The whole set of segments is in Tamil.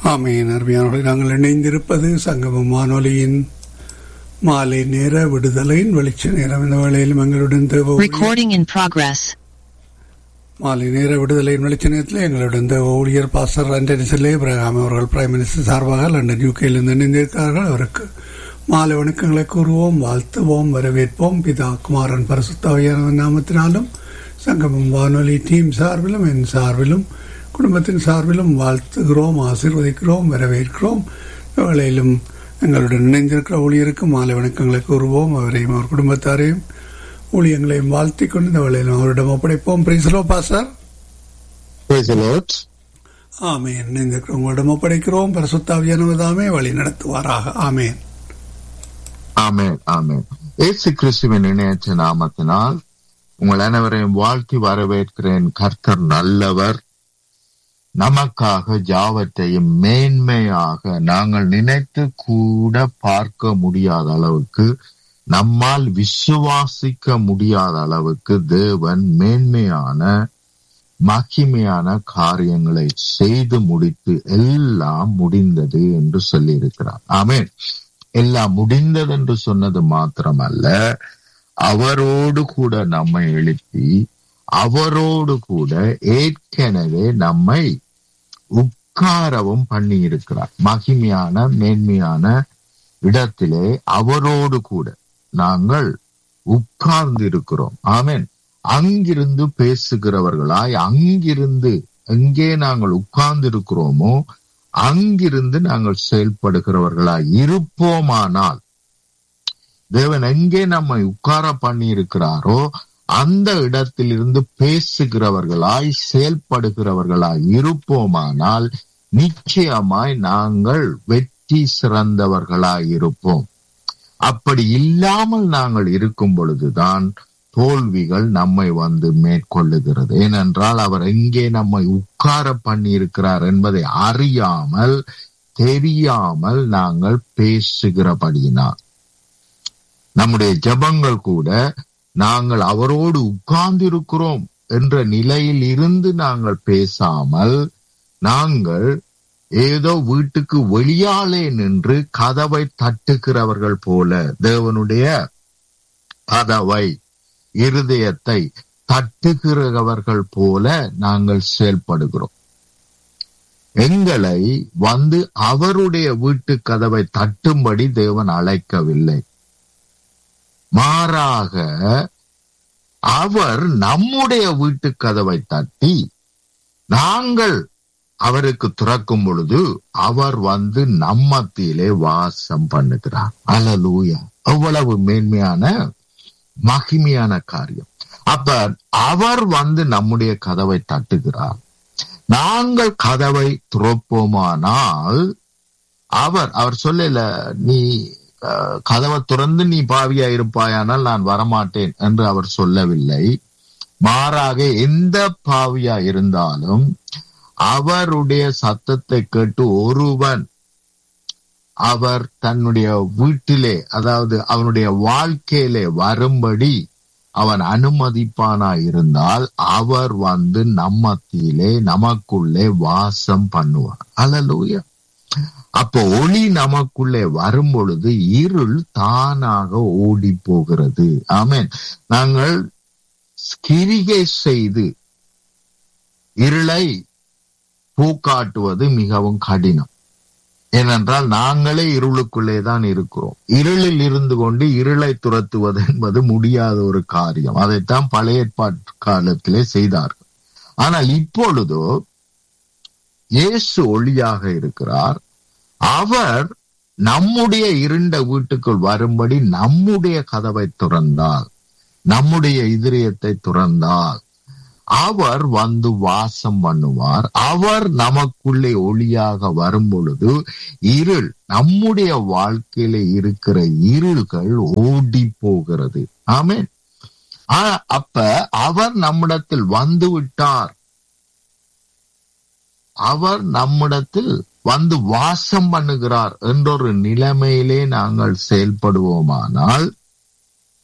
ஆமையின் அருமையானவர்களை நாங்கள் இணைந்திருப்பது சங்கமம் வானொலியின் மாலை நேர விடுதலையின் வெளிச்ச நேரம் இந்த வேளையிலும் எங்களுடன் தேவ ஊழியர் Recording in progress. மாலை நேர விடுதலையின் வெளிச்ச நேரத்தில் எங்களுடன் தேவ ஊழியர் பாஸ்டர் அண்டனிசிலே இப்ராஹாம் அவர்கள் பிரைம் மினிஸ்டர் சார்பாக லண்டன் யூகேயிலிருந்து இணைந்திருக்கிறார்கள் அவருக்கு மாலை வணக்கங்களை கூறுவோம் வாழ்த்துவோம் வரவேற்போம் பிதா குமாரன் பரிசுத்தாவியானவன் நாமத்தினாலும் சங்கமம் வானொலி டீம் சார்பிலும் என் சார்பிலும் குடும்பத்தின் சார்பிலும் வாழ்த்துகிறோம் ஆசீர்வதிக்கிறோம் வரவேற்கிறோம் வேளையிலும் எங்களுடன் இணைந்திருக்கிற ஊழியருக்கு மாலை வணக்கங்களை கூறுவோம் அவரையும் அவர் குடும்பத்தாரையும் ஊழியங்களையும் வாழ்த்திக் கொண்டு இந்த வேளையிலும் அவரிடம் ஒப்படைப்போம் Priscilla pastor Praise the Lord. ஆமேன் இணைந்திருக்கிற உங்களிடம் ஒப்படைக்கிறோம் பரிசுத்தாவியானவதாமே வழி நடத்துவாராக ஆமேன் ஆமென் ஆமென் இயேசு கிறிஸ்துவின் இணையற்ற நாமத்தினால் உங்கள் அனைவரையும் வாழ்த்தி வரவேற்கிறேன் கர்த்தர் நல்லவர் நமக்காக ஜாவத்தையும் மேன்மையாக நாங்கள் நினைத்து கூட பார்க்க முடியாத அளவுக்கு நம்மால் விசுவாசிக்க முடியாத அளவுக்கு தேவன் மேன்மையான மகிமையான காரியங்களை செய்து முடித்து எல்லாம் முடிந்தது என்று சொல்லியிருக்கிறார் ஆமென் எல்லாம் முடிந்தது என்று சொன்னது மாத்திரமல்ல அவரோடு கூட நம்மை எழுப்பி அவரோடு கூட ஏற்கனவே நம்மை உட்காரவும் பண்ணி இருக்கிறார் மகிமையான மேன்மையான இடத்திலே அவரோடு கூட நாங்கள் உட்கார்ந்து இருக்கிறோம் ஆமென் அங்கிருந்து பேசுகிறவர்களாய் அங்கிருந்து எங்கே நாங்கள் உட்கார்ந்து இருக்கிறோமோ அங்கிருந்து நாங்கள் செயல்படுகிறவர்களாய் இருப்போமானால் தேவன் எங்கே நம்மை உட்கார பண்ணி இருக்கிறாரோ அந்த இடத்திலிருந்து பேசுகிறவர்களாய் செயல்படுகிறவர்களாய் இருப்போமானால் நிச்சயமாய் நாங்கள் வெற்றி சிறந்தவர்களாய் இருப்போம் அப்படி இல்லாமல் நாங்கள் இருக்கும் பொழுதுதான் தோல்விகள் நம்மை வந்து மேற்கொள்ளுகிறது ஏனென்றால் அவர் எங்கே நம்மை உட்கார பண்ணி இருக்கிறார் என்பதை அறியாமல் தெரியாமல் நாங்கள் பேசுகிறபடியினால் நம்முடைய ஜெபங்கள் கூட நாங்கள் அவரோடு உட்கார்ந்து இருக்கிறோம் என்ற நிலையில் இருந்து நாங்கள் பேசாமல் நாங்கள் ஏதோ வீட்டுக்கு வெளியாலே நின்று கதவை தட்டுகிறவர்கள் போல தேவனுடைய கதவை இருதயத்தை தட்டுகிறவர்கள் போல நாங்கள் செயல்படுகிறோம் எங்களை வந்து அவருடைய வீட்டு கதவை தட்டும்படி தேவன் அழைக்கவில்லை மாறாக அவர் நம்முடைய வீட்டு கதவை தட்டி நாங்கள் அவருக்கு திறக்கும் பொழுது அவர் வந்து நம்மத்திலே வாசம் பண்ணுகிறார் அலலூயா அவ்வளவு மேன்மையான மகிமையான காரியம் அப்ப அவர் வந்து நம்முடைய கதவை தட்டுகிறார் நாங்கள் கதவை துறப்போமானால் அவர் அவர் சொல்லல நீ அஹ், கதவை திறந்து நீ பாவியா இருப்பாயானால் நான் வரமாட்டேன் என்று அவர் சொல்லவில்லை மாறாக எந்த பாவியா இருந்தாலும் அவருடைய சத்தத்தை கேட்டு ஒருவன் அவர் தன்னுடைய வீட்டிலே அதாவது அவனுடைய வாழ்க்கையிலே வரும்படி அவன் அனுமதிப்பானா இருந்தால் அவர் வந்து நம்மத்திலே நமக்குள்ளே வாசம் பண்ணுவார் அல்லலூயா அப்போ ஒளி நமக்குள்ளே வரும் பொழுது இருள் தானாக ஓடி போகிறது ஆமென் நாங்கள் கிரிகை செய்து இருளை பூக்காட்டுவது மிகவும் கடினம் ஏனென்றால் நாங்களே இருளுக்குள்ளே தான் இருக்கிறோம் இருளில் இருந்து கொண்டு இருளை துரத்துவது என்பது முடியாத ஒரு காரியம் அதைத்தான் பழைய ஏற்பாட்டு காலத்திலே செய்தார்கள் ஆனால் இப்பொழுதோ இயேசு ஒளியாக இருக்கிறார் அவர் நம்முடைய இருண்ட வீட்டுக்குள் வரும்படி நம்முடைய கதவை துறந்தால் நம்முடைய இதயத்தை துறந்தால் அவர் வந்து வாசம் பண்ணுவார் அவர் நமக்குள்ளே ஒளியாக வரும் பொழுது இருள் நம்முடைய வாழ்க்கையில இருக்கிற இருள்கள் ஓடி போகிறது ஆமென் ஆ, அப்ப அவர் நம்மிடத்தில் வந்து விட்டார் அவர் நம்மிடத்தில் வந்து வாசம் பண்ணுகிறார் என்றொரு நிலைமையிலே நாங்கள் செயல்படுவோமானால்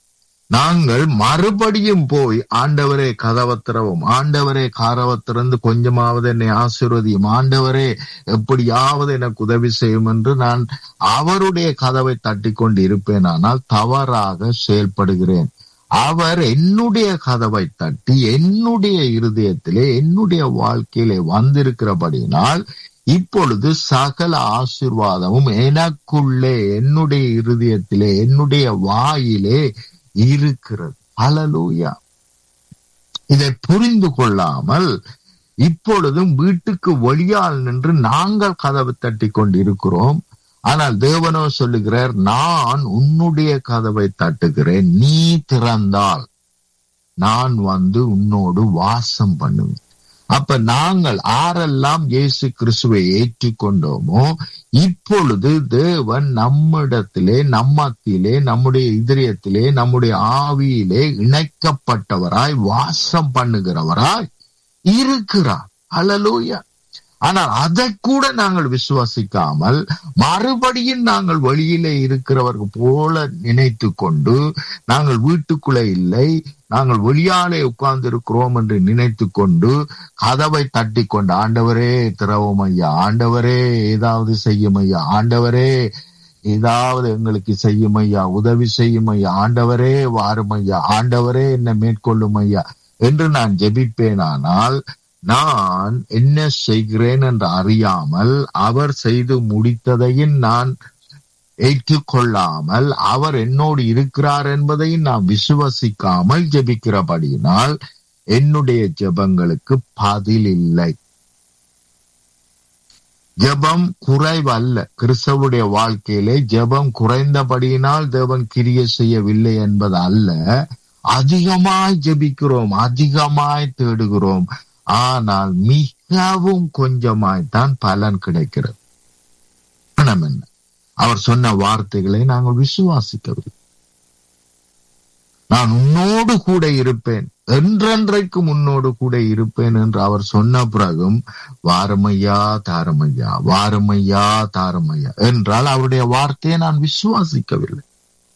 நாங்கள் மறுபடியும் போய் ஆண்டவரே கதவை திறவும் ஆண்டவரே காரவை திறந்து கொஞ்சமாவது என்னை ஆசீர்வதியும் ஆண்டவரே எப்படியாவது எனக்கு உதவி செய்யும் என்று நான் அவருடைய கதவை தட்டி கொண்டு இருப்பேனானால் தவறாக செயல்படுகிறேன் அவர் என்னுடைய கதவை தட்டி என்னுடைய இருதயத்திலே என்னுடைய வாழ்க்கையிலே வந்திருக்கிறபடினால் இப்பொழுது சகல ஆசிர்வாதமும் எனக்குள்ளே என்னுடைய இருதயத்திலே என்னுடைய வாயிலே இருக்கிறது அலலூயா இதை புரிந்து கொள்ளாமல் இப்பொழுதும் வீட்டுக்கு வழியால் நின்று நாங்கள் கதவை தட்டி கொண்டிருக்கிறோம் ஆனால் தேவனோ சொல்லுகிறார் நான் உன்னுடைய கதவை தட்டுகிறேன் நீ திறந்தால் நான் வந்து உன்னோடு வாசம் பண்ணுவேன் அப்ப நாங்கள் ஆரெல்லாம் இயேசு கிறிஸ்துவை ஏற்றுக்கொண்டோமோ இப்பொழுது தேவன் நம்மிடத்திலே நம்மத்திலே நம்முடைய இதயத்திலே நம்முடைய ஆவியிலே இணைக்கப்பட்டவராய் வாசம் பண்ணுகிறவராய் இருக்கிறார் அலலூயா ஆனால் அதை கூட நாங்கள் விசுவாசிக்காமல் மறுபடியும் நாங்கள் வெளியிலே இருக்கிறவர்கள் போல நினைத்து கொண்டு நாங்கள் வீட்டுக்குள்ளே இல்லை நாங்கள் வெளியாலே உட்கார்ந்து இருக்கிறோம் என்று நினைத்து கொண்டு கதவை தட்டி கொண்டு ஆண்டவரே திரவும் ஐயா ஆண்டவரே ஏதாவது செய்யும் ஐயா ஆண்டவரே ஏதாவது எங்களுக்கு செய்யும் ஐயா உதவி செய்யும் ஐயா ஆண்டவரே வாரும் ஐயா ஆண்டவரே என்னை மேற்கொள்ளும் ஐயா என்று நான் ஜெபிப்பேனானால் நான் என்ன செய்கிறேன் என்று அறியாமல் அவர் செய்து முடித்ததையும் நான் ஏற்றுக்கொள்ளாமல் அவர் என்னோடு இருக்கிறார் என்பதையும் நான் விசுவசிக்காமல் ஜெபிக்கிறபடியினால் என்னுடைய ஜெபங்களுக்கு பதில் இல்லை ஜெபம் குறைவல்ல கிறிஸ்தவுடைய வாழ்க்கையிலே ஜெபம் குறைந்தபடியினால் தேவன் கிரிய செய்யவில்லை என்பது அல்ல அதிகமாய் ஜெபிக்கிறோம் அதிகமாய் தேடுகிறோம் ஆனால் மிகவும் கொஞ்சமாய்த்தான் பலன் கிடைக்கிறது பணம் என்ன அவர் சொன்ன வார்த்தைகளை நாங்கள் விசுவாசிக்கவில்லை நான் உன்னோடு கூட இருப்பேன் என்றென்றைக்கு முன்னோடு கூட இருப்பேன் என்று அவர் சொன்ன பிறகும் வாரமையா தாரமையா வாரமையா தாரமையா என்றால் அவருடைய வார்த்தையை நான் விசுவாசிக்கவில்லை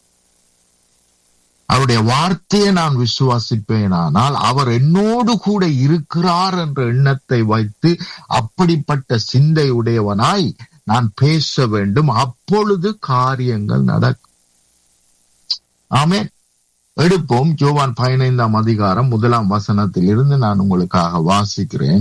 அவருடைய வார்த்தையை நான் விசுவாசிப்பேனானால் அவர் என்னோடு கூட இருக்கிறார் என்ற எண்ணத்தை வைத்து அப்படிப்பட்ட சிந்தை உடையவனாய் நான் பேச வேண்டும் அப்பொழுது காரியங்கள் நடக்கும் ஆமே எடுப்போம் ஜோவான் பதினைந்தாம் அதிகாரம் முதலாம் வசனத்தில் இருந்து நான் உங்களுக்காக வாசிக்கிறேன்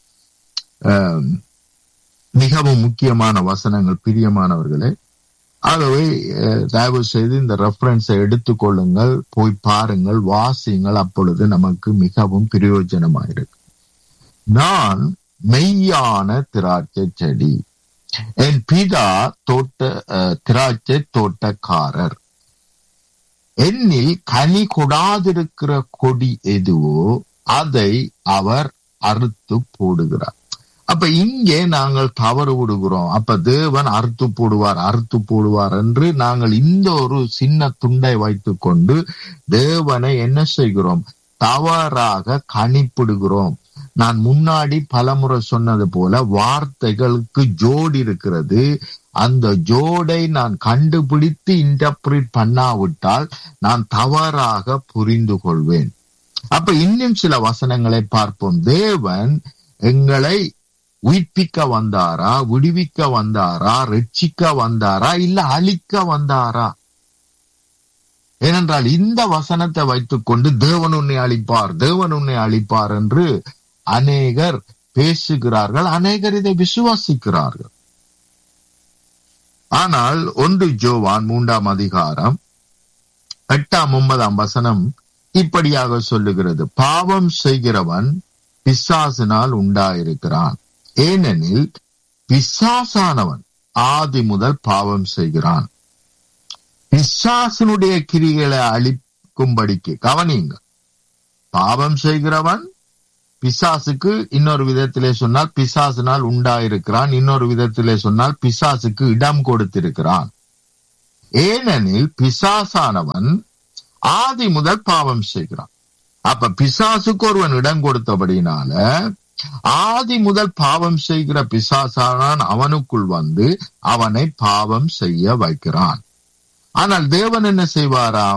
மிகவும் முக்கியமான வசனங்கள் பிரியமானவர்களே ஆகவே தயவு செய்து இந்த ரெஃபரன்ஸை எடுத்துக்கொள்ளுங்கள் போய் பாருங்கள் வாசியுங்கள் அப்பொழுது நமக்கு மிகவும் பிரயோஜனமாயிருக்கு நான் மெய்யான திராட்சை செடி என் பிதா தோட்ட திராட்சை தோட்டக்காரர் என்னில் கனி கொடாதிருக்கிற கொடி எதுவோ அதை அவர் அறுத்து போடுகிறார் அப்ப இங்கே நாங்கள் தவறு விடுகிறோம் அப்ப தேவன் அறுத்து போடுவார் அறுத்து போடுவார் என்று நாங்கள் இந்த ஒரு சின்ன துண்டை வைத்துக் கொண்டு தேவனை என்ன செய்கிறோம் தவறாக கணிப்பிடுகிறோம் நான் முன்னாடி பலமுறை சொன்னது போல வார்த்தைகளுக்கு ஜோடி இருக்கிறது அந்த ஜோடை நான் கண்டுபிடித்து இன்டர்பிரிட் பண்ணாவிட்டால் நான் தவறாக புரிந்து கொள்வேன் அப்ப இன்னும் சில வசனங்களை பார்ப்போம் தேவன் எங்களை உயிர்ப்பிக்க வந்தாரா விடுவிக்க வந்தாரா ரட்சிக்க வந்தாரா இல்ல அழிக்க வந்தாரா ஏனென்றால் இந்த வசனத்தை வைத்துக் கொண்டு தேவன் உன்னை அழிப்பார் தேவன் உன்னை அழிப்பார் என்று அநேகர் பேசுகிறார்கள் அநேகர் இதை விசுவாசிக்கிறார்கள் ஆனால் ஒன்று ஜோவான் மூன்றாம் அதிகாரம் எட்டாம் ஒன்பதாம் வசனம் இப்படியாக சொல்லுகிறது பாவம் செய்கிறவன் பிசாசினால் உண்டாயிருக்கிறான் ஏனெனில் பிசாசானவன் ஆதி முதல் பாவம் செய்கிறான் பிசாசனுடைய கிரிகளை அழிக்கும்படிக்கு கவனிங்க பாவம் செய்கிறவன் பிசாசுக்கு இன்னொரு விதத்திலே சொன்னால் பிசாசினால் உண்டாயிருக்கிறான் இன்னொரு விதத்திலே சொன்னால் பிசாசுக்கு இடம் கொடுத்திருக்கிறான் ஏனெனில் பிசாசானவன் ஆதி முதல் பாவம் செய்கிறான் அப்ப பிசாசுக்கு ஒருவன் இடம் கொடுத்தபடினால ஆதி முதல் பாவம் செய்கிற பிசாசானான் அவனுக்குள் வந்து அவனை பாவம் செய்ய வைக்கிறான் ஆனால் தேவன் என்ன செய்வாராம்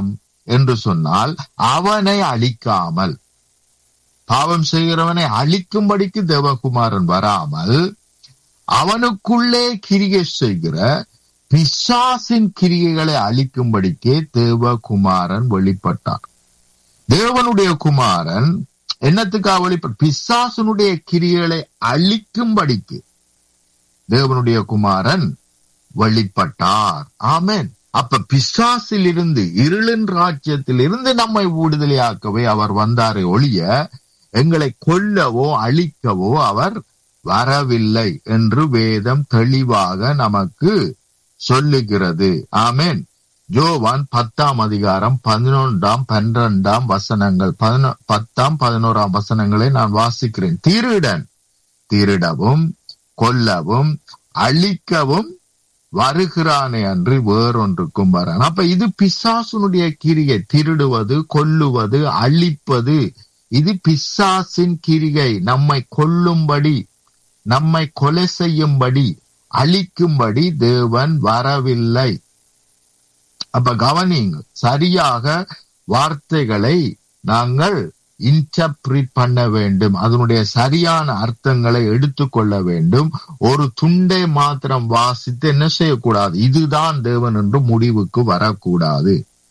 என்று சொன்னால் அவனை அழிக்காமல் பாவம் செய்கிறவனை அழிக்கும்படிக்கு தேவகுமாரன் வராமல் அவனுக்குள்ளே கிரியை செய்கிற பிசாசின் கிரியைகளை அழிக்கும்படிக்கே தேவகுமாரன் வெளிப்பட்டார் தேவனுடைய குமாரன் என்னத்துக்காக வெளிப்பட்ட பிசாசனுடைய கிரியைகளை அழிக்கும்படிக்கு தேவனுடைய குமாரன் வெளிப்பட்டார் ஆமென் அப்ப பிசாசில் இருந்து இருளின் ராஜ்யத்தில் இருந்து நம்மை விடுதலையாக்கவே அவர் வந்தாரே ஒழிய எங்களை கொல்லவோ அழிக்கவோ அவர் வரவில்லை என்று வேதம் தெளிவாக நமக்கு சொல்லுகிறது ஆமென் ஜோவான் பத்தாம் அதிகாரம் பதினொன்றாம் பன்னிரண்டாம் வசனங்கள் பதினொ பத்தாம் பதினோராம் வசனங்களை நான் வாசிக்கிறேன் திருடன் திருடவும் கொல்லவும் அழிக்கவும் வருகிறானே அன்று வேறொன்றுக்கும் வரான் அப்ப இது பிசாசுனுடைய கிரியை திருடுவது கொல்லுவது அழிப்பது இது பிசாசின் கிரிகை நம்மை கொல்லும்படி நம்மை கொலை செய்யும்படி அழிக்கும்படி தேவன் வரவில்லை அப்ப கவனிங்க சரியாக வார்த்தைகளை நாங்கள் இன்டர்பிரிட் பண்ண வேண்டும் அதனுடைய சரியான அர்த்தங்களை எடுத்துக்கொள்ள வேண்டும் ஒரு துண்டை மாத்திரம் வாசித்து என்ன செய்யக்கூடாது இதுதான் தேவன் என்று முடிவுக்கு வரக்கூடாது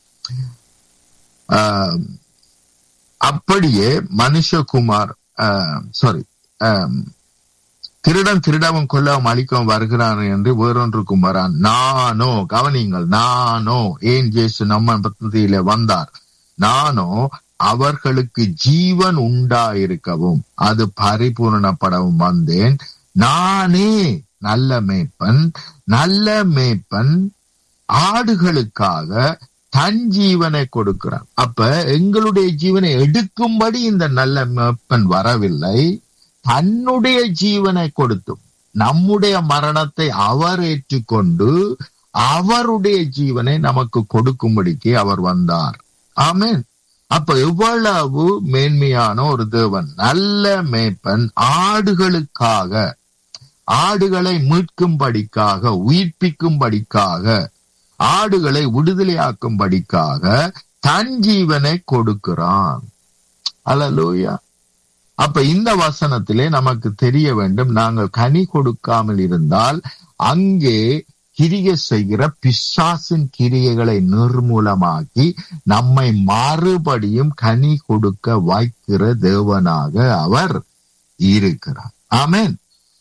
ஆஹ், அப்படியே மனுஷகுமார் சாரி திருடன் திருடவும் கொல்லவும் அழிக்கவும் வருகிறான் என்று வேறொன்றுக்கும் வரான் நானோ கவனிங்கள் நானோ ஏன் ஜேசு நம்ம பத்தியில வந்தார் நானோ அவர்களுக்கு ஜீவன் உண்டாயிருக்கவும் அது பரிபூரணப்படவும் வந்தேன் நானே நல்ல மேய்ப்பன் நல்ல மேய்ப்பன் ஆடுகளுக்காக தன் ஜீவனை கொடுக்கிறான் அப்ப எங்களுடைய ஜீவனை எடுக்கும்படி இந்த நல்ல மேய்ப்பன் வரவில்லை தன்னுடைய ஜீவனை கொடுத்தும் நம்முடைய மரணத்தை அவர் ஏற்றுக்கொண்டு அவருடைய ஜீவனை நமக்கு கொடுக்கும்படிக்கு அவர் வந்தார் ஆமென் அப்ப எவ்வளவு மேன்மையான ஒரு தேவன் நல்ல மேய்ப்பன் ஆடுகளுக்காக ஆடுகளை மீட்கும்படிக்காக உயிர்ப்பிக்கும்படிக்காக ஆடுகளை விடுதலையாக்கும்படிக்காக தன் ஜீவனை கொடுக்கிறான் அல்லலூயா அப்ப இந்த வசனத்திலே நமக்கு தெரிய வேண்டும் நாங்கள் கனி கொடுக்காமல் இருந்தால் அங்கே கிரியை செய்கிற பிசாசின் கிரியைகளை நிர்மூலமாக்கி நம்மை மறுபடியும் கனி கொடுக்க வைக்கிற தேவனாக அவர் இருக்கிறார் ஆமென்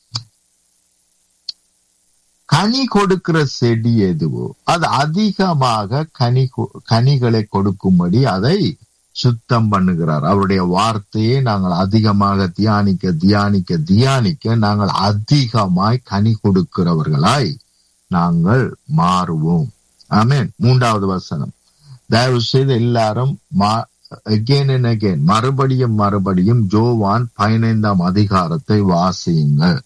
கனி கொடுக்கிற செடி எதுவோ அது அதிகமாக கனி கொ- கனிகளை கொடுக்கும்படி அதை சுத்தம் பண்ணுகிறார் அவருடைய வார்த்தையை நாங்கள் அதிகமாக தியானிக்க தியானிக்க தியானிக்க நாங்கள் அதிகமாய் கனி கொடுக்கிறவர்களாய் நாங்கள் மாறுவோம் ஆமென் மூன்றாவது வசனம் தயவு செய்து எல்லாரும் அகெயின் அண்ட் அகெயின் மறுபடியும் மறுபடியும் ஜோவான் பதினைந்தாம் அதிகாரத்தை வாசியுங்கள்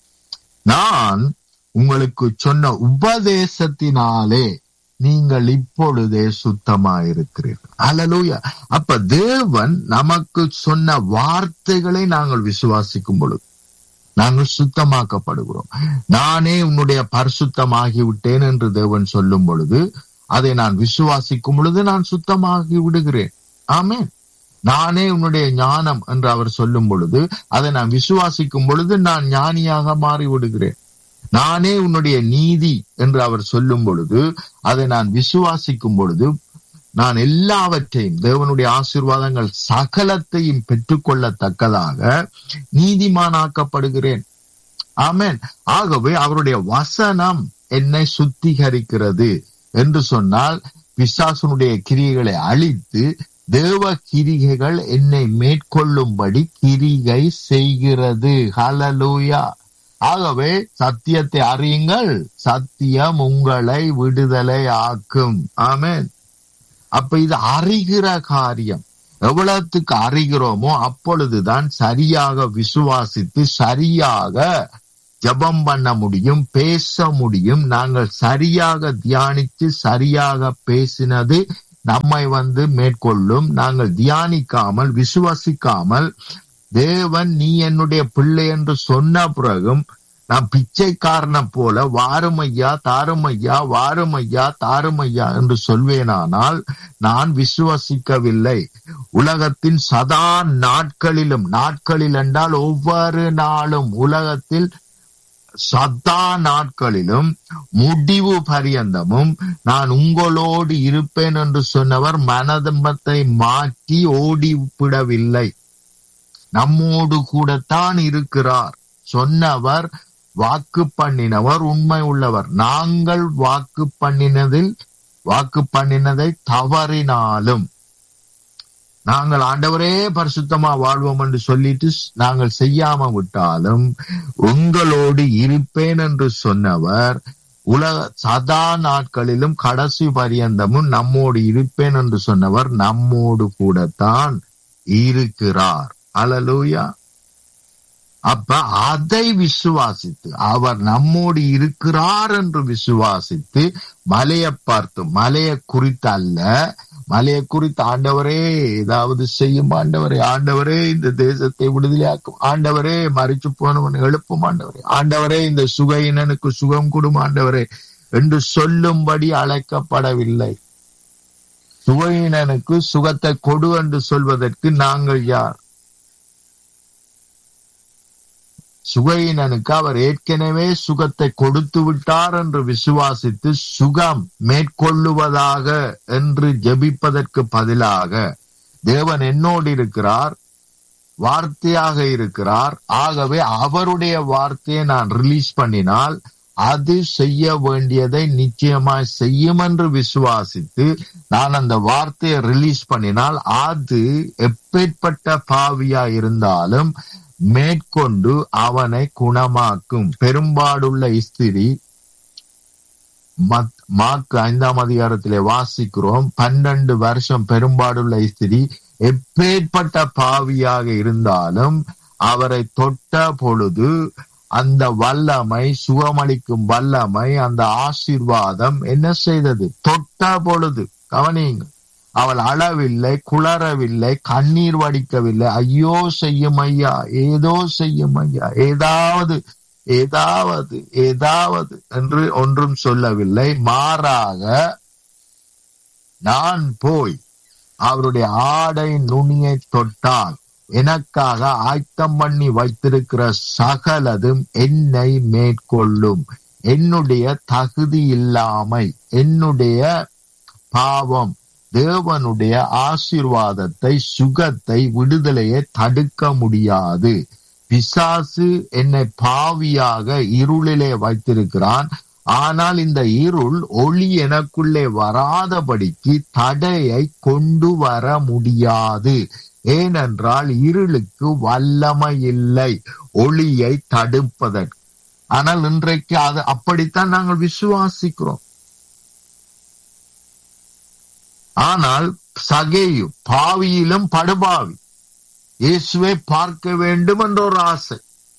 நான் உங்களுக்கு சொன்ன உபதேசத்தினாலே நீங்கள் இப்பொழுதே சுத்தமாயிருக்கிறீர்கள் அல்லேலூயா அப்ப தேவன் நமக்கு சொன்ன வார்த்தைகளை நாங்கள் விசுவாசிக்கும் பொழுது நாங்கள் சுத்தமாக்கப்படுகிறோம் நானே உன்னுடைய பரிசுத்தமாகி விட்டேன் என்று தேவன் சொல்லும் பொழுது அதை நான் விசுவாசிக்கும் பொழுது நான் சுத்தமாகி விடுகிறேன் ஆமென் நானே உன்னுடைய ஞானம் என்று அவர் சொல்லும் பொழுது அதை நான் விசுவாசிக்கும் பொழுது நான் ஞானியாக மாறி விடுகிறேன் நானே உன்னுடைய நீதி என்று அவர் சொல்லும் பொழுது அதை நான் விசுவாசிக்கும் பொழுது நான் எல்லாவற்றையும் தேவனுடைய ஆசீர்வாதங்கள் சகலத்தையும் பெற்றுக்கொள்ளத்தக்கதாக நீதிமானாக்கப்படுகிறேன் ஆமென் ஆகவே அவருடைய வசனம் என்னை சுத்திகரிக்கிறது என்று சொன்னால் பிசாசுனுடைய கிரியைகளை அழித்து தேவ கிரிகைகள் என்னை மேற்கொள்ளும்படி கிரிகை செய்கிறது ஹalleluya ஆகவே சத்தியத்தை அறியுங்கள் சத்தியம் உங்களை விடுதலை ஆக்கும் ஆமென் அப்ப இது அறிகிற காரியம் எவ்வளவுக்கு அறிகிறோமோ அப்பொழுதுதான் சரியாக விசுவாசித்து சரியாக ஜெபம் பண்ண முடியும் பேச முடியும் நாங்கள் சரியாக தியானித்து சரியாக பேசினது நம்மை வந்து மேற்கொள்ளும் நாங்கள் தியானிக்காமல் விசுவாசிக்காமல் தேவன் நீ என்னுடைய பிள்ளை என்று சொன்ன பிறகும் நான் பிச்சைக்காரனை போல வாருமையா தாருமையா வாருமையா தாருமையா என்று சொல்வேனானால் நான் விசுவசிக்கவில்லை உலகத்தின் சதா நாட்களிலும் நாட்களில் என்றால் ஒவ்வொரு நாளும் உலகத்தில் சதா நாட்களிலும் முடிவு பரியந்தமும் நான் உங்களோடு இருப்பேன் என்று சொன்னவர் மனதம்பத்தை மாற்றி ஓடிவிடவில்லை நம்மோடு கூடத்தான் இருக்கிறார் சொன்னவர் வாக்கு பண்ணினவர் உண்மை உள்ளவர் நாங்கள் வாக்கு பண்ணினதில் வாக்கு பண்ணினதை தவறினாலும் நாங்கள் ஆண்டவரே பரிசுத்தமா வாழ்வோம் என்று சொல்லிட்டு நாங்கள் செய்யாம விட்டாலும் உங்களோடு இருப்பேன் என்று சொன்னவர் உலக சதா நாட்களிலும் கடைசி பரியந்தமும் நம்மோடு இருப்பேன் என்று சொன்னவர் நம்மோடு கூடத்தான் இருக்கிறார் அலலூயா அப்ப அதை விசுவாசித்து அவர் நம்மோடு இருக்கிறார் என்று விசுவாசித்து மலையை பார்த்து மலையை குறித்து அல்ல மலையை குறித்து ஆண்டவரே ஏதாவது செய்யும் ஆண்டவரே ஆண்டவரே இந்த தேசத்தை விடுதலையாக்கும் ஆண்டவரே மறிச்சு போனவன் எழுப்பும் ஆண்டவரே ஆண்டவரே இந்த சுகையினனுக்கு சுகம் கொடும் ஆண்டவரே என்று சொல்லும்படி அழைக்கப்படவில்லை சுகையினனுக்கு சுகத்தை கொடு என்று சொல்வதற்கு நாங்கள் யார் சுகையினனுக்கு அவர் ஏற்கனவே சுகத்தை கொடுத்து விட்டார் என்று விசுவாசித்து சுகம் மேற்கொள்ளுவதாக என்று ஜெபிப்பதற்கு பதிலாக தேவன் என்னோடு இருக்கிறார் வார்த்தையாக இருக்கிறார் ஆகவே அவருடைய வார்த்தையை நான் ரிலீஸ் பண்ணினால் அது செய்ய வேண்டியதை நிச்சயமாய் செய்யும் என்று விசுவாசித்து நான் அந்த வார்த்தையை ரிலீஸ் பண்ணினால் அது எப்பேற்பட்ட பாவியா இருந்தாலும் மேற்கொண்டு அவனை குணமாக்கும் பெரும்பாடுள்ள ஸ்திரி மாக்கு ஐந்தாம் அதிகாரத்திலே வாசிக்கிறோம் பன்னெண்டு வருஷம் பெரும்பாடுள்ள ஸ்திரி எப்பேற்பட்ட பாவியாக இருந்தாலும் அவரை தொட்ட பொழுது அந்த வல்லமை சுகமளிக்கும் வல்லமை அந்த ஆசீர்வாதம் என்ன செய்தது தொட்ட பொழுது கவனியுங்கள் அவள் அழவில்லை குளரவில்லை கண்ணீர் வடிக்கவில்லை ஐயோ செய்யும் ஐயா ஏதோ செய்யும் ஐயா ஏதாவது ஏதாவது ஏதாவது என்று ஒன்றும் சொல்லவில்லை மாறாக நான் போய் அவருடைய ஆடை நுனியை தொட்டால் எனக்காக ஆயத்தம் பண்ணி வைத்திருக்கிற சகலதும் என்னை மேற்கொள்ளும் என்னுடைய தகுதி இல்லாமை என்னுடைய பாவம் தேவனுடைய ஆசீர்வாதத்தை சுகத்தை விடுதலையை தடுக்க முடியாது பிசாசு என்னை பாவியாக இருளிலே வைத்திருக்கிறான் ஆனால் இந்த இருள் ஒளி எனக்குள்ளே வராதபடிக்கு தடையை கொண்டு வர முடியாது ஏனென்றால் இருளுக்கு வல்லமை இல்லை ஒளியை தடுப்பதற்கு ஆனால் இன்றைக்கு அது அப்படித்தான் நாங்கள் விசுவாசிக்கிறோம் ஆனால் சகேயு பாவியிலும் படுபாவி இயேசுவை பார்க்க வேண்டும் என்ற ஒரு ஆசை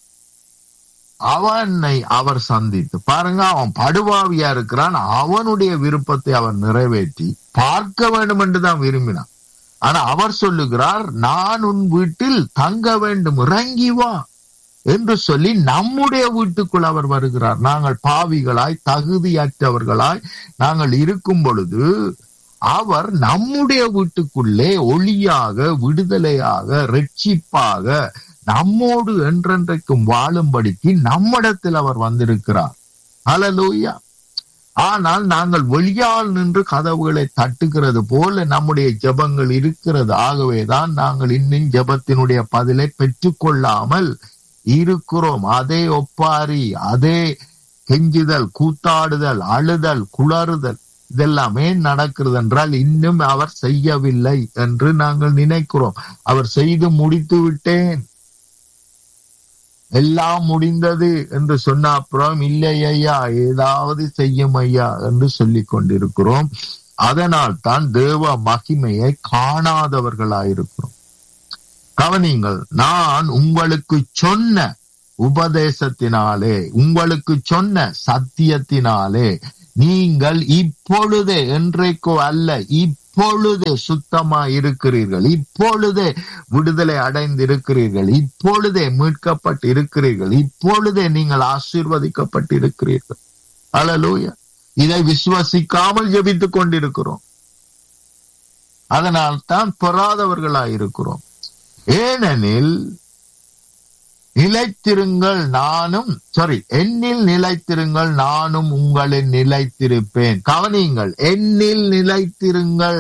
அவனை அவர் சந்தித்து பாருங்க அவன் படுபாவியா இருக்கிறான் அவனுடைய விருப்பத்தை அவன் நிறைவேற்றி பார்க்க வேண்டும் என்று தான் விரும்பினான் ஆனா அவர் சொல்லுகிறார் நான் உன் வீட்டில் தங்க வேண்டும் இறங்கி வா என்று சொல்லி நம்முடைய வீட்டுக்குள் அவர் வருகிறார் நாங்கள் பாவிகளாய் தகுதியற்றவர்களாய் நாங்கள் இருக்கும் பொழுது அவர் நம்முடைய வீட்டுக்குள்ளே ஒளியாக விடுதலையாக ரட்சிப்பாக நம்மோடு என்றென்றைக்கும் வாழும்படிக்கு நம்மிடத்தில் அவர் வந்திருக்கிறார் அலலூயா ஆனால் நாங்கள் வெளியால் நின்று கதவுகளை தட்டுகிறது போல நம்முடைய ஜெபங்கள் இருக்கிறது ஆகவேதான் நாங்கள் இன்னும் ஜெபத்தினுடைய பதிலை பெற்றுக்கொள்ளாமல் இருக்கிறோம் அதே ஒப்பாரி அதே கெஞ்சுதல் கூத்தாடுதல் அழுதல் குளறுதல் இதெல்லாமே நடக்கிறது என்றால் இன்னும் அவர் செய்யவில்லை என்று நாங்கள் நினைக்கிறோம் அவர் செய்து முடித்து விட்டேன் எல்லாம் முடிந்தது என்று சொன்ன அப்புறம் இல்லை ஐயா ஏதாவது செய்யும் ஐயா என்று சொல்லிக் கொண்டிருக்கிறோம் அதனால் தான் தேவ மகிமையை காணாதவர்களாயிருக்கிறோம் கவனிங்கள் நான் உங்களுக்கு சொன்ன உபதேசத்தினாலே உங்களுக்கு சொன்ன சத்தியத்தினாலே நீங்கள் இப்பொழுதே என்றைக்கோ அல்ல இப்பொழுதே சுத்தமா இருக்கிறீர்கள் இப்பொழுதே விடுதலை அடைந்து இருக்கிறீர்கள் இப்பொழுதே மீட்கப்பட்டு இருக்கிறீர்கள் இப்பொழுதே நீங்கள் ஆசீர்வதிக்கப்பட்டு இருக்கிறீர்கள் அலலூயா இதை விசுவசிக்காமல் ஜெபித்துக் கொண்டிருக்கிறோம் அதனால் தான் பெறாதவர்களாய் இருக்கிறோம் ஏனெனில் நிலைத்திருங்கள் நானும் சாரி என்னில் நிலைத்திருங்கள் நானும் உங்களில் நிலைத்திருப்பேன் கவனியுங்கள் என்னில் நிலைத்திருங்கள்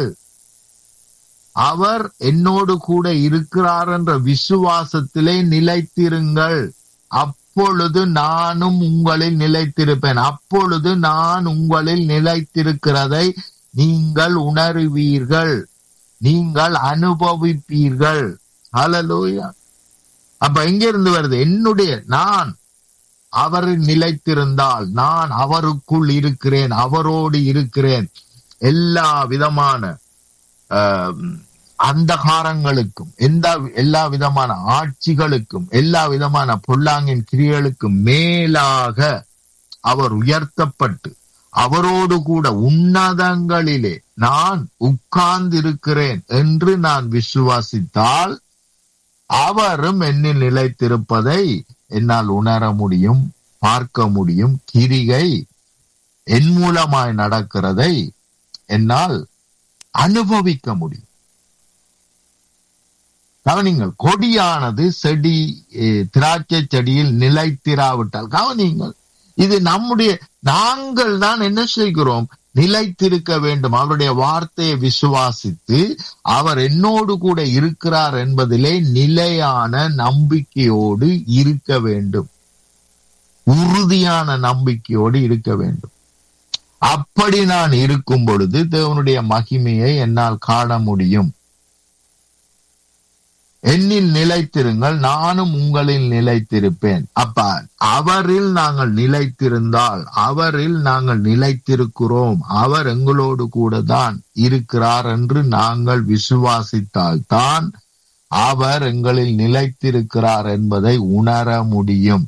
அவர் என்னோடு கூட இருக்கிறார் என்ற விசுவாசத்திலே நிலைத்திருங்கள் அப்பொழுது நானும் உங்களில் நிலைத்திருப்பேன் அப்பொழுது நான் உங்களில் நிலைத்திருக்கிறதை நீங்கள் உணருவீர்கள் நீங்கள் அனுபவிப்பீர்கள் ஹalleluya அப்ப எங்க இருந்து வருது என்னுடைய நான் அவரில் நிலைத்திருந்தால் நான் அவருக்குள் இருக்கிறேன் அவரோடு இருக்கிறேன் எல்லா விதமான அந்தகாரங்களுக்கும் எந்த எல்லா விதமான ஆட்சிகளுக்கும் எல்லா விதமான பொல்லாங்கின் கிரியர்களுக்கும் மேலாக அவர் உயர்த்தப்பட்டு அவரோடு கூட உன்னதங்களிலே நான் உட்கார்ந்திருக்கிறேன் என்று நான் விசுவாசித்தால் அவரும் என்னில் நிலைத்திருப்பதை என்னால் உணர முடியும் பார்க்க முடியும் கிரிகை என் மூலமாய் நடக்கிறதை என்னால் அனுபவிக்க முடியும் கவனிங்கள் கொடியானது செடி திராட்சை செடியில் நிலைத்திராவிட்டால் கவனிங்கள் இது நம்முடைய நாங்கள் தான் என்ன செய்கிறோம் நிலைத்திருக்க வேண்டும் அவருடைய வார்த்தையை விசுவாசித்து அவர் என்னோடு கூட இருக்கிறார் என்பதிலே நிலையான நம்பிக்கையோடு இருக்க வேண்டும் உறுதியான நம்பிக்கையோடு இருக்க வேண்டும் அப்படி நான் இருக்கும் பொழுது தேவனுடைய மகிமையை என்னால் காண முடியும் என்னில் நிலைத்திருங்கள் நானும் உங்களில் நிலைத்திருப்பேன் அப்ப அவரில் நாங்கள் நிலைத்திருந்தால் அவரில் நாங்கள் நிலைத்திருக்கிறோம் அவர் எங்களோடு கூட தான் இருக்கிறார் என்று நாங்கள் விசுவாசித்தால் தான் அவர் எங்களில் நிலைத்திருக்கிறார் என்பதை உணர முடியும்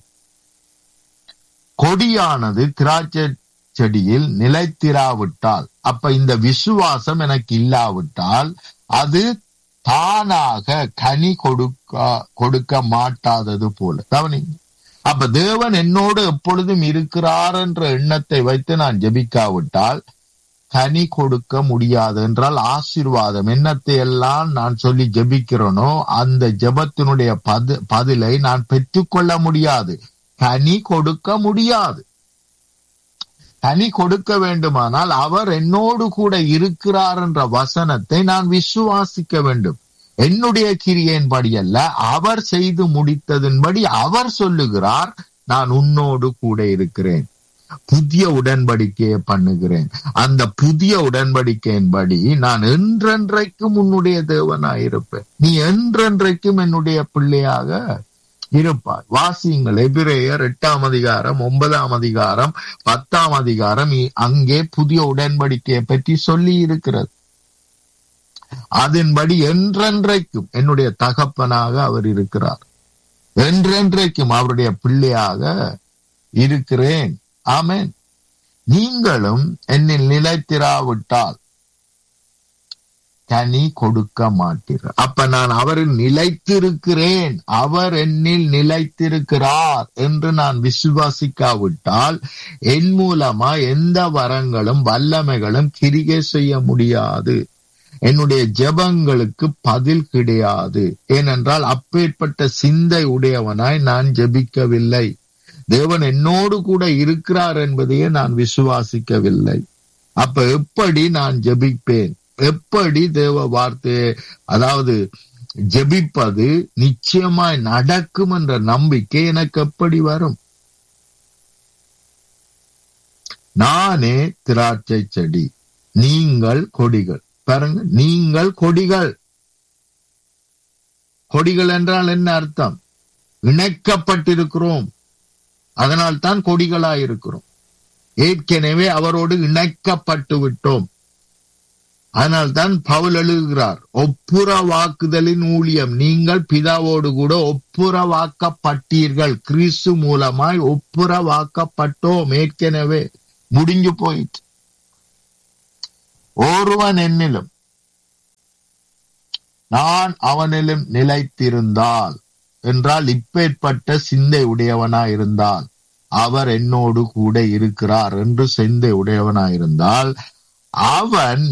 கொடியானது திராட்சை செடியில் நிலைத்திராவிட்டால் அப்ப இந்த விசுவாசம் எனக்கு இல்லாவிட்டால் அது தானாக கனி கொடுக்க கொடுக்க மாட்டாதது போல கவனிங்க அப்ப தேவன் என்னோடு எப்பொழுதும் இருக்கிறார் என்ற எண்ணத்தை வைத்து நான் ஜபிக்காவிட்டால் கனி கொடுக்க முடியாது என்றால் ஆசீர்வாதம் என்னத்தை எல்லாம் நான் சொல்லி ஜபிக்கிறேனோ அந்த ஜபத்தினுடைய பது பதிலை நான் பெற்றுக்கொள்ள முடியாது கனி கொடுக்க முடியாது கனி கொடுக்க வேண்டுமானால் அவர் என்னோடு கூட இருக்கிறார் என்ற வசனத்தை நான் விசுவாசிக்க வேண்டும் என்னுடைய கிரியையின்படி அல்ல அவர் செய்து முடித்ததின்படி அவர் சொல்லுகிறார் நான் உன்னோடு கூட இருக்கிறேன் புதிய உடன்படிக்கையை பண்ணுகிறேன் அந்த புதிய உடன்படிக்கையின்படி நான் என்றென்றைக்கும் உன்னுடைய தேவனாயிருப்பேன் நீ என்றென்றைக்கும் என்னுடைய பிள்ளையாக இருப்பார் வாசியுங்கள் எபிரேயர் எட்டாம் அதிகாரம் ஒன்பதாம் அதிகாரம் பத்தாம் அதிகாரம் அங்கே புதிய உடன்படிக்கையை பற்றி சொல்லி இருக்கிறது அதன்படி என்றென்றைக்கும் என்னுடைய தகப்பனாக அவர் இருக்கிறார் என்றென்றைக்கும் அவருடைய பிள்ளையாக இருக்கிறேன் ஆமேன் நீங்களும் என்னில் நிலைத்திராவிட்டால் கனி கொடுக்க மாட்டீர்கள் அப்ப நான் அவரில் நிலைத்திருக்கிறேன் அவர் என்னில் நிலைத்திருக்கிறார் என்று நான் விசுவாசிக்காவிட்டால் என் மூலமா எந்த வரங்களும் வல்லமைகளும் கிரிகை செய்ய முடியாது என்னுடைய ஜெபங்களுக்கு பதில் கிடையாது ஏனென்றால் அப்பேற்பட்ட சிந்தை உடையவனாய் நான் ஜெபிக்கவில்லை தேவன் என்னோடு கூட இருக்கிறார் என்பதையே நான் விசுவாசிக்கவில்லை அப்ப எப்படி நான் ஜெபிப்பேன் எப்படி தேவ வார்த்தையை அதாவது ஜெபிப்பது நிச்சயமாய் நடக்கும் என்ற நம்பிக்கை எனக்கு எப்படி வரும் நானே திராட்சை செடி நீங்கள் கொடிகள் பாருங்க நீங்கள் கொடிகள் கொடிகள் என்றால் என்ன அர்த்தம் இணைக்கப்பட்டிருக்கிறோம் அதனால் தான் கொடிகளாயிருக்கிறோம் ஏற்கனவே அவரோடு இணைக்கப்பட்டு விட்டோம் அதனால் தான் பவுல் எழுதுகிறார் ஒப்புரவாக்குதலின் ஊழியம் நீங்கள் பிதாவோடு கூட ஒப்புரவாக்கப்பட்டீர்கள் கிறிஸ்து மூலமாய் ஒப்புரவாக்கப்பட்டோம் ஏற்கனவே முடிஞ்சு போயிட்டு ஒருவன் என்னிலும் நான் அவனிலும் நிலைத்திருந்தால் என்றால் இப்பேற்பட்ட சிந்தை உடையவனாயிருந்தால் அவர் என்னோடு கூட இருக்கிறார் என்று சிந்தை உடையவனாயிருந்தால் அவன்